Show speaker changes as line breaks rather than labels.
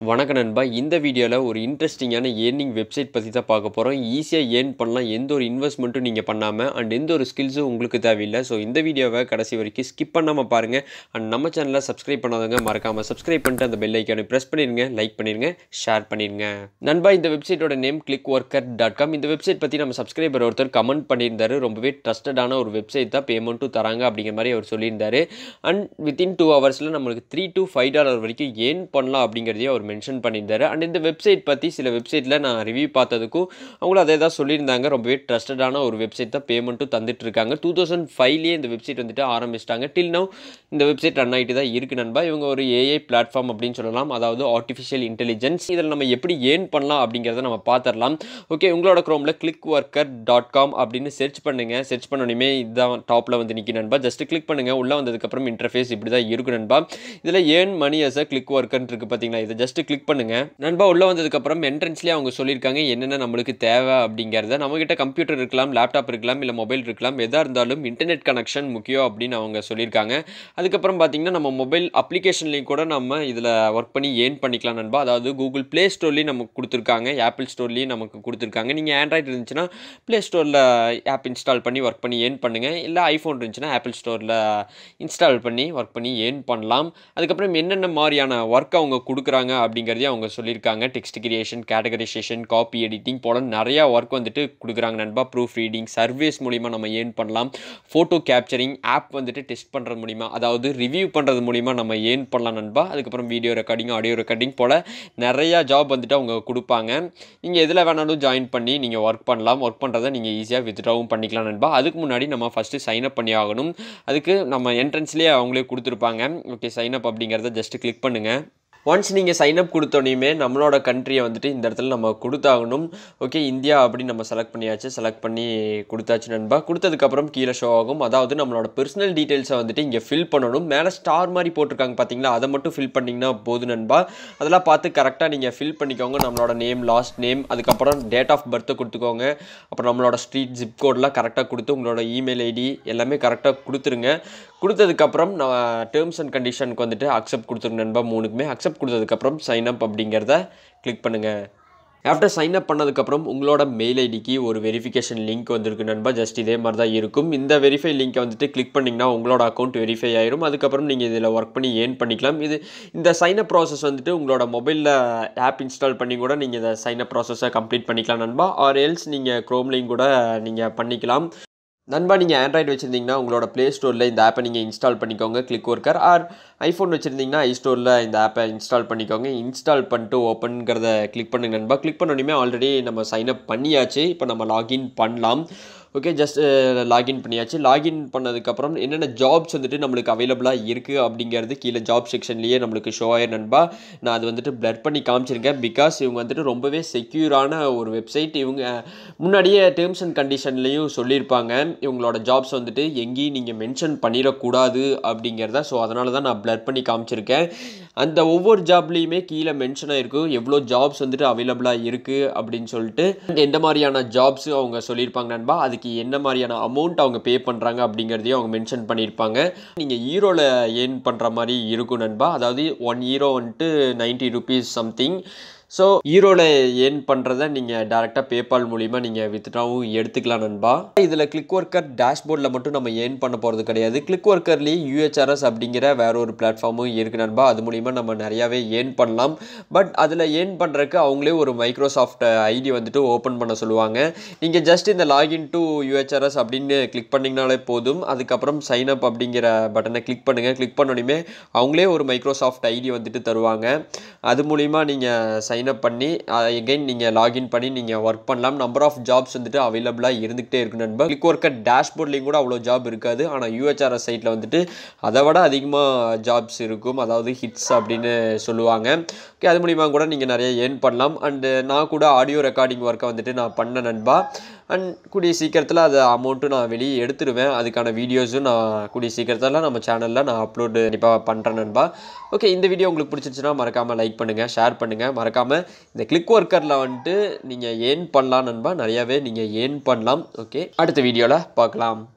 வணக்கம் நண்பா இந்த வீடியோவில் ஒரு இன்ட்ரெஸ்டிங்கான ஏர்னிங் வெப்சைட் பற்றி தான் பார்க்க போகிறோம் ஈஸியாக ஏர்ன் பண்ணலாம் எந்த ஒரு இன்வெஸ்ட்மெண்ட்டும் நீங்கள் பண்ணாமல் அண்ட் எந்த ஒரு ஸ்கில்ஸும் உங்களுக்கு தேவையில்லை ஸோ இந்த வீடியோவை கடைசி வரைக்கும் ஸ்கிப் பண்ணாமல் பாருங்கள் அண்ட் நம்ம சேனலை சப்ஸ்கிரைப் பண்ணாதவங்க மறக்காமல் சப்ஸ்கிரைப் பண்ணிட்டு அந்த பெல் ஐக்கானை ப்ரெஸ் பண்ணிடுங்க லைக் பண்ணிடுங்க ஷேர் பண்ணிடுங்க நண்பா இந்த வெப்சைட்டோட name click worker dot com இந்த வெப்சைட் பற்றி நம்ம சப்ஸ்கிரைபர் ஒருத்தர் கமெண்ட் பண்ணியிருந்தாரு ரொம்பவே ட்ரஸ்டடான ஒரு வெப்சைட் தான் பேமெண்ட்டும் தராங்க அப்படிங்கிற மாதிரி அவர் சொல்லியிருந்தாரு அண்ட் வித்தின் டூ ஹவர்ஸில் நம்மளுக்கு த்ரீ டு ஃபைவ் டாலர் வரைக்கும் ஏர்ன் பண்ணலாம் அப்படிங்கிறதையும் அவர் மென்ஷன் பண்ணியிருந்தாரு அண்ட் இந்த வெப்சைட் பற்றி சில வெப்சைட்டில் நான் ரிவ்யூ பார்த்ததுக்கும் அவங்களும் அதே தான் சொல்லியிருந்தாங்க ரொம்பவே ட்ரஸ்டடான ஒரு வெப்சைட் தான் பேமெண்ட்டும் தந்துட்டு இருக்காங்க டூ தௌசண்ட் ஃபைவ்லேயே இந்த வெப்சைட் வந்துட்டு ஆரம்பிச்சிட்டாங்க டில் நவ் இந்த வெப்சைட் ரன் ஆகிட்டு தான் இருக்கு நண்பா இவங்க ஒரு ஏஐ பிளாட்ஃபார்ம் அப்படின்னு சொல்லலாம் அதாவது ஆர்டிஃபிஷியல் இன்டெலிஜென்ஸ் இதில் நம்ம எப்படி ஏர்ன் பண்ணலாம் அப்படிங்கிறத நம்ம பார்த்துடலாம் ஓகே உங்களோட க்ரோமில் கிளிக் ஒர்க்கர் டாட் காம் அப்படின்னு செர்ச் பண்ணுங்க செர்ச் பண்ணணுமே இதுதான் டாப்பில் வந்து நிற்கி நண்பா ஜஸ்ட் கிளிக் பண்ணுங்க உள்ளே வந்ததுக்கப்புறம் இன்டர்ஃபேஸ் இப்படி தான் இருக்கும் நண்பா இதில் earn money as a click ஒர்க்கர்னு இருக்குது பார்த்தீங்களா இதை ஜஸ்ட் கிளிக் பண்ணுங்க நண்பா உள்ளே வந்ததுக்கப்புறம் என்ட்ரன்ஸ்லேயே அவங்க சொல்லியிருக்காங்க என்னென்ன நம்மளுக்கு தேவை அப்படிங்கிறத நம்மகிட்ட கம்ப்யூட்டர் இருக்கலாம் லேப்டாப் இருக்கலாம் இல்லை மொபைல் இருக்கலாம் எதாக இருந்தாலும் இன்டர்நெட் கனெக்ஷன் முக்கியம் அப்படின்னு அவங்க சொல்லியிருக்காங்க அதுக்கப்புறம் பார்த்தீங்கன்னா நம்ம மொபைல் அப்ளிகேஷன்லேயும் கூட நம்ம இதில் ஒர்க் பண்ணி ஏர்ன் பண்ணிக்கலாம் நண்பா அதாவது கூகுள் ப்ளே ஸ்டோர்லேயும் நமக்கு கொடுத்துருக்காங்க ஆப்பிள் ஸ்டோர்லேயும் நமக்கு கொடுத்துருக்காங்க நீங்கள் ஆண்ட்ராய்டு இருந்துச்சுன்னா ப்ளே ஸ்டோரில் ஆப் இன்ஸ்டால் பண்ணி ஒர்க் பண்ணி ஏர்ன் பண்ணுங்கள் இல்லை ஐஃபோன் இருந்துச்சுன்னா ஆப்பிள் ஸ்டோரில் இன்ஸ்டால் பண்ணி ஒர்க் பண்ணி ஏர்ன் பண்ணலாம் அதுக்கப்புறம் என்னென்ன மாதிரியான ஒர்க் அவங்க கொடுக்குறாங்க அப்படிங்கிறதையும் அவங்க சொல்லியிருக்காங்க text creation categorization copy editing போல நிறையா ஒர்க் வந்துட்டு கொடுக்குறாங்க நண்பா ப்ரூஃப் ரீடிங் சர்வீஸ் மூலிமா நம்ம ஏர்ன் பண்ணலாம் ஃபோட்டோ கேப்சரிங் ஆப் வந்துட்டு டெஸ்ட் பண்ணுறது மூலிமா அதாவது ரிவ்யூ பண்ணுறது மூலிமா நம்ம ஏர்ன் பண்ணலாம் நண்பா அதுக்கப்புறம் வீடியோ ரெக்கார்டிங் ஆடியோ ரெக்கார்டிங் போல் நிறையா ஜாப் வந்துட்டு அவங்க கொடுப்பாங்க நீங்கள் எதில் வேணாலும் ஜாயின் பண்ணி நீங்கள் ஒர்க் பண்ணலாம் ஒர்க் பண்ணுறதை நீங்கள் ஈஸியாக வித்ட்ராவும் பண்ணிக்கலாம் நண்பா அதுக்கு முன்னாடி நம்ம ஃபஸ்ட்டு சைன் அப் பண்ணி ஆகணும் அதுக்கு நம்ம என்ட்ரன்ஸ்லேயே அவங்களே கொடுத்துருப்பாங்க ஓகே சைன் அப் அப்படிங்கிறத ஜஸ்ட் கிளிக் பண்ணுங்கள் ஒன்ஸ் நீங்கள் சைன் அப் கொடுத்தோனையுமே நம்மளோட கண்ட்ரியை வந்துட்டு இந்த இடத்துல நம்ம கொடுத்தாகணும் ஓகே இந்தியா அப்படின்னு நம்ம செலக்ட் பண்ணியாச்சு செலக்ட் பண்ணி கொடுத்தாச்சு நண்பா கொடுத்ததுக்கப்புறம் கீழே ஷோ ஆகும் அதாவது நம்மளோட பர்சனல் டீட்டெயில்ஸை வந்துட்டு இங்கே ஃபில் பண்ணணும் மேலே ஸ்டார் மாதிரி போட்டிருக்காங்க பார்த்தீங்களா அதை மட்டும் ஃபில் பண்ணிங்கன்னா போதும் நண்பா அதெல்லாம் பார்த்து கரெக்டாக நீங்கள் ஃபில் பண்ணிக்கோங்க நம்மளோட நேம் லாஸ்ட் நேம் அதுக்கப்புறம் டேட் ஆஃப் பர்த்தை கொடுத்துக்கோங்க அப்புறம் நம்மளோட ஸ்ட்ரீட் ஜிப் கோடெலாம் கரெக்டாக கொடுத்து உங்களோட இமெயில் ஐடி எல்லாமே கரெக்டாக கொடுத்துருங்க கொடுத்ததுக்கப்புறம் நான் டேர்ம்ஸ் அண்ட் கண்டிஷனுக்கு வந்துட்டு அக்செப்ட் கொடுத்துருங்க நண்பா மூணுக்குமே அக்செப்ட் கொடுத்ததுக்கப்புறம் சைன் அப் அப்படிங்கிறத கிளிக் பண்ணுங்கள் ஆஃப்டர் சைன் அப் பண்ணதுக்கப்புறம் உங்களோட மெயில் ஐடிக்கு ஒரு வெரிஃபிகேஷன் லிங்க் வந்திருக்கு நண்பா ஜஸ்ட் இதே மாதிரி தான் இருக்கும் இந்த வெரிஃபை லிங்க்கை வந்துட்டு கிளிக் பண்ணிங்கன்னா உங்களோட அக்கௌண்ட் வெரிஃபை ஆயிரும் அதுக்கப்புறம் நீங்கள் இதில் ஒர்க் பண்ணி ஏர்ன் பண்ணிக்கலாம் இது இந்த சைன் அப் ப்ராசஸ் வந்துட்டு உங்களோட மொபைலில் ஆப் இன்ஸ்டால் பண்ணி கூட நீங்கள் இந்த சைன் அப் ப்ராசஸை கம்ப்ளீட் பண்ணிக்கலாம் நண்பா ஆர் எல்ஸ் நீங்கள் க்ரோம்லேயும் கூட நீங்கள் பண்ணிக்கலாம் நண்பா நீங்கள் ஆண்ட்ராய்டு வச்சுருந்தீங்கன்னா உங்களோட ப்ளே ஸ்டோரில் இந்த ஆப்பை நீங்கள் இன்ஸ்டால் பண்ணிக்கோங்க கிளிக் ஒர்க்கர் ஆர் ஐஃபோன் வச்சுருந்தீங்கன்னா ஐ ஸ்டோரில் இந்த ஆப்பை இன்ஸ்டால் பண்ணிக்கோங்க இன்ஸ்டால் பண்ணிட்டு ஓப்பனுங்கிறத கிளிக் பண்ணுங்க நண்பா கிளிக் பண்ணோடனே ஆல்ரெடி நம்ம சைன் அப் பண்ணியாச்சு இப்போ நம்ம லாகின் பண்ணலாம் ஓகே ஜஸ்ட் லாகின் பண்ணியாச்சு லாகின் பண்ணதுக்கப்புறம் என்னென்ன ஜாப்ஸ் வந்துட்டு நம்மளுக்கு அவைலபிளாக இருக்குது அப்படிங்கிறது கீழே ஜாப் செக்ஷன்லேயே நம்மளுக்கு ஷோ ஆயிரும் நண்பா நான் அது வந்துட்டு பிளர் பண்ணி காமிச்சிருக்கேன் பிகாஸ் இவங்க வந்துட்டு ரொம்பவே செக்யூரான ஒரு வெப்சைட் இவங்க முன்னாடியே டேர்ம்ஸ் அண்ட் கண்டிஷன்லேயும் சொல்லியிருப்பாங்க இவங்களோட ஜாப்ஸ் வந்துட்டு எங்கேயும் நீங்கள் மென்ஷன் பண்ணிடக்கூடாது அப்படிங்கிறத ஸோ அதனால தான் நான் பிளர் பண்ணி காமிச்சிருக்கேன் அந்த ஒவ்வொரு ஜாப்லேயுமே கீழே மென்ஷன் ஆகிருக்கும் எவ்வளோ ஜாப்ஸ் வந்துட்டு அவைலபிளாக இருக்குது அப்படின்னு சொல்லிட்டு எந்த மாதிரியான ஜாப்ஸ் அவங்க சொல்லியிருப்பாங்க நண்பா அதுக்கு என்ன மாதிரியான அமௌண்ட் அவங்க பே பண்ணுறாங்க அப்படிங்கிறதையும் அவங்க மென்ஷன் பண்ணியிருப்பாங்க நீங்கள் ஈரோவில் ஏர்ன் பண்ணுற மாதிரி இருக்கும் நண்பா அதாவது ஒன் ஈரோ வந்துட்டு நைன்ட்டி ருபீஸ் சம்திங் ஸோ ஈரோட ஏர்ன் பண்ணுறத நீங்கள் டேரெக்டாக பேபால் மூலிமா நீங்கள் வித்ட்ராவும் எடுத்துக்கலாம் நண்பா இதில் கிளிக் ஒர்க்கர் டேஷ்போர்டில் மட்டும் நம்ம ஏர்ன் பண்ண போகிறது கிடையாது கிளிக் ஒர்க்கர்லேயே யூஹெச்ஆர்எஸ் அப்படிங்கிற வேற ஒரு பிளாட்ஃபார்மும் இருக்குது நண்பா அது மூலிமா நம்ம நிறையாவே ஏர்ன் பண்ணலாம் பட் அதில் ஏர்ன் பண்ணுறதுக்கு அவங்களே ஒரு மைக்ரோசாஃப்ட் ஐடி வந்துட்டு ஓப்பன் பண்ண சொல்லுவாங்க நீங்கள் ஜஸ்ட் இந்த லாகின் டு யூஹெச்ஆர்எஸ் அப்படின்னு கிளிக் பண்ணிங்கனாலே போதும் அதுக்கப்புறம் சைன் அப் அப்படிங்கிற பட்டனை கிளிக் பண்ணுங்கள் கிளிக் பண்ணோடனே அவங்களே ஒரு மைக்ரோசாஃப்ட் ஐடி வந்துட்டு தருவாங்க அது மூலிமா நீங்கள் சைன் அப் பண்ணி எகைன் நீங்கள் லாகின் பண்ணி நீங்கள் ஒர்க் பண்ணலாம் நம்பர் ஆஃப் ஜாப்ஸ் வந்துட்டு அவைலபிளாக இருந்துகிட்டே இருக்கு நண்பர் கிளிக் ஒர்க்கர் டேஷ்போர்ட்லேயும் கூட அவ்வளோ ஜாப் இருக்காது ஆனால் யூஹெச்ஆர்எஸ் சைட்டில் வந்துட்டு அதை விட அதிகமாக ஜாப்ஸ் இருக்கும் அதாவது ஹிட்ஸ் அப்படின்னு சொல்லுவாங்க ஓகே அது மூலிமா கூட நீங்கள் நிறைய ஏர்ன் பண்ணலாம் அண்டு நான் கூட ஆடியோ ரெக்கார்டிங் ஒர்க்கை வந்துட்டு நான் பண்ண நண்பா அண்ட் கூடிய சீக்கிரத்தில் அது அமௌண்ட்டும் நான் வெளியே எடுத்துடுவேன் அதுக்கான வீடியோஸும் நான் கூடிய சீக்கிரத்தில் நம்ம சேனலில் நான் அப்லோடு கண்டிப்பாக பண்ணுறேன் நண்பா ஓகே இந்த வீடியோ உங்களுக்கு பிடிச்சிருச்சுன்னா மறக்காமல் லைக் பண்ணுங்கள் ஷேர் பண்ணுங்கள் மறக்காமல் இந்த கிளிக் ஒர்க்கரில் வந்துட்டு நீங்கள் ஏர்ன் பண்ணலாம் நண்பா நிறையாவே நீங்கள் ஏர்ன் பண்ணலாம் ஓகே அடுத்த வீடியோவில் பார்க்கலாம்